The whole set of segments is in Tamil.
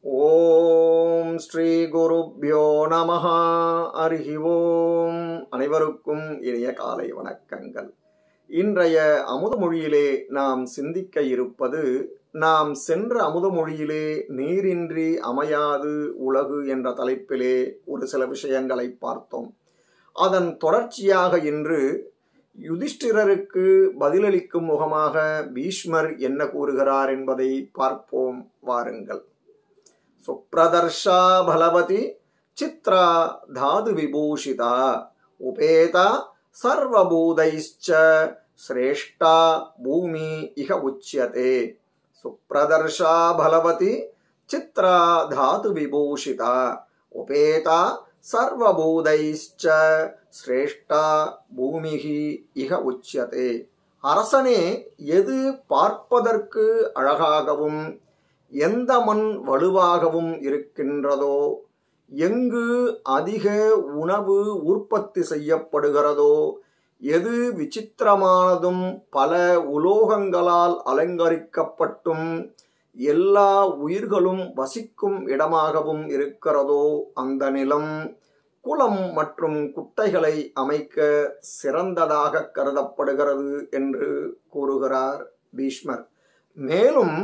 ஓம் ஸ்ரீ குருப்யோ நமஹ அருகி ஓம் அனைவருக்கும் இனிய காலை வணக்கங்கள் இன்றைய அமுதமொழியிலே நாம் சிந்திக்க இருப்பது நாம் சென்ற அமுதமொழியிலே நீரின்றி அமையாது உலகு என்ற தலைப்பிலே ஒரு சில விஷயங்களை பார்த்தோம் அதன் தொடர்ச்சியாக இன்று யுதிஷ்டிரருக்கு பதிலளிக்கும் முகமாக பீஷ்மர் என்ன கூறுகிறார் என்பதை பார்ப்போம் வாருங்கள் சுப்ரதர்ஷா பலவதி சித்ரா தாது விபூஷிதா உபேதா சர்வபூதைश्च சிரேஷ்டா பூமி இக உச்சியதே சுப்ரதர்ஷா பலவதி சித்ரா தாது விபூஷிதா உபேதா சர்வபூதைश्च சிரேஷ்டா பூமிகி இக உச்சியதே அரசனே எது பார்ப்பதற்கு அழகாகவும் எந்த மண் வலுவாகவும் இருக்கின்றதோ எங்கு அதிக உணவு உற்பத்தி செய்யப்படுகிறதோ எது விசித்திரமானதும் பல உலோகங்களால் அலங்கரிக்கப்பட்டும் எல்லா உயிர்களும் வசிக்கும் இடமாகவும் இருக்கிறதோ அந்த நிலம் குளம் மற்றும் குட்டைகளை அமைக்க சிறந்ததாக கருதப்படுகிறது என்று கூறுகிறார் பீஷ்மர் மேலும்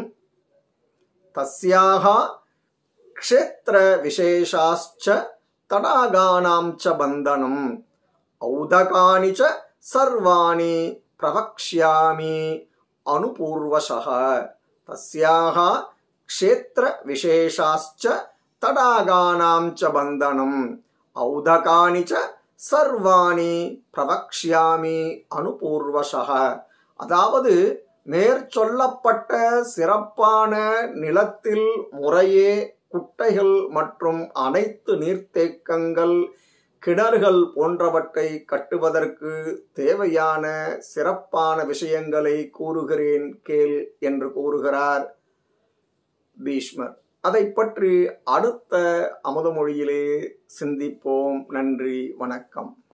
தஸ்யாக க்ஷேத்திர விசேஷாச்ச தடாகானாம் ச பந்தனம் ஔதகானி ச சர்வாணி பிரவக்ஷ்யாமி அனுபூர்வசக தஸ்யாக க்ஷேத்திர விசேஷாச்ச தடாகானாம் ச பந்தனம் ஔதகானி ச சர்வாணி பிரவக்ஷ்யாமி அனுபூர்வசக அதாவது மேற்சொல்லப்பட்ட சிறப்பான நிலத்தில் முறையே குட்டைகள் மற்றும் அனைத்து நீர்த்தேக்கங்கள் கிணறுகள் போன்றவற்றை கட்டுவதற்கு தேவையான சிறப்பான விஷயங்களை கூறுகிறேன் கேள் என்று கூறுகிறார் பீஷ்மர் அதை பற்றி அடுத்த அமுதமொழியிலே சிந்திப்போம் நன்றி வணக்கம்